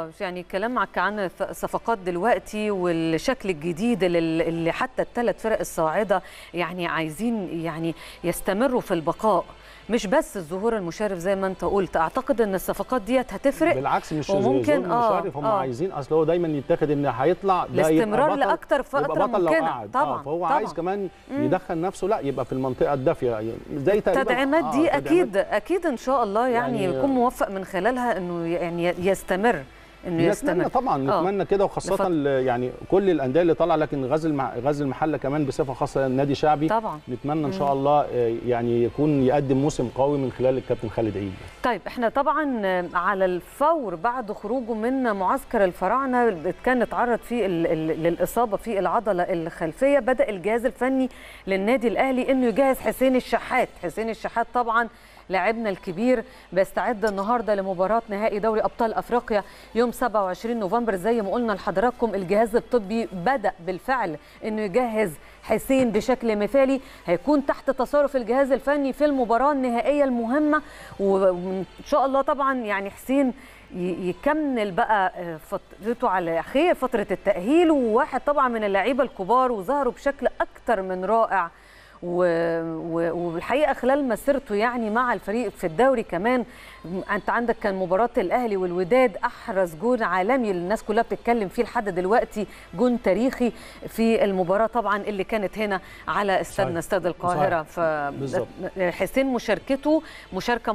اه يعني الكلام معك عن الصفقات دلوقتي والشكل الجديد اللي اللي حتى الثلاث فرق الصاعده يعني عايزين يعني يستمروا في البقاء مش بس الظهور المشرف زي ما انت قلت اعتقد ان الصفقات ديت هتفرق بالعكس مش وممكن ممكن آه، مشرف هم آه. عايزين اصل هو دايما يتاخد ان هيطلع ده يبقى الاستمرار بطل- لاكتر يبقى فتره بطل لو ممكنه قعد طبعا آه فهو طبعا. عايز كمان يدخل نفسه لا يبقى في المنطقه الدافيه يعني زي تقريبا التدعيمات آه، دي تدعيمات اكيد اكيد ان شاء الله يعني, يعني- يكون موفق من خلالها انه يعني يستمر انه نتمنى يستمر طبعا آه. نتمنى كده وخاصه لفت- ال- يعني كل الانديه اللي طالعه لكن غزل المع... غزل المحله كمان بصفه خاصه نادي شعبي طبعا نتمنى ان شاء الله آه، يعني يكون يقدم موسم قوي من خلال الكابتن خالد عيد طيب احنا طبعا على الفور بعد خروجه من معسكر الفراعنه كان اتعرض فيه ال- ال- للاصابه في العضله الخلفيه بدا الجهاز الفني للنادي الاهلي انه يجهز حسين الشحات حسين الشحات طبعا لاعبنا الكبير بيستعد النهارده لمباراه نهائي دوري ابطال افريقيا يوم 27 نوفمبر زي ما قلنا لحضراتكم الجهاز الطبي بدا بالفعل انه يجهز حسين بشكل مثالي هيكون تحت تصرف الجهاز الفني في المباراه النهائيه المهمه وان شاء الله طبعا يعني حسين ي- يكمل بقى آه، فترته على خير فتره التاهيل وواحد طبعا من اللعيبه الكبار وظهروا بشكل اكتر من رائع و- و- والحقيقه خلال مسيرته يعني مع الفريق في الدوري كمان انت عندك كان مباراه الاهلي والوداد احرز جون عالمي اللي الناس كلها بتتكلم فيه لحد دلوقتي جون تاريخي في المباراه طبعا اللي كانت هنا على استادنا صحيح. استاد القاهره بالظبط. فحسين مشاركته مشاركه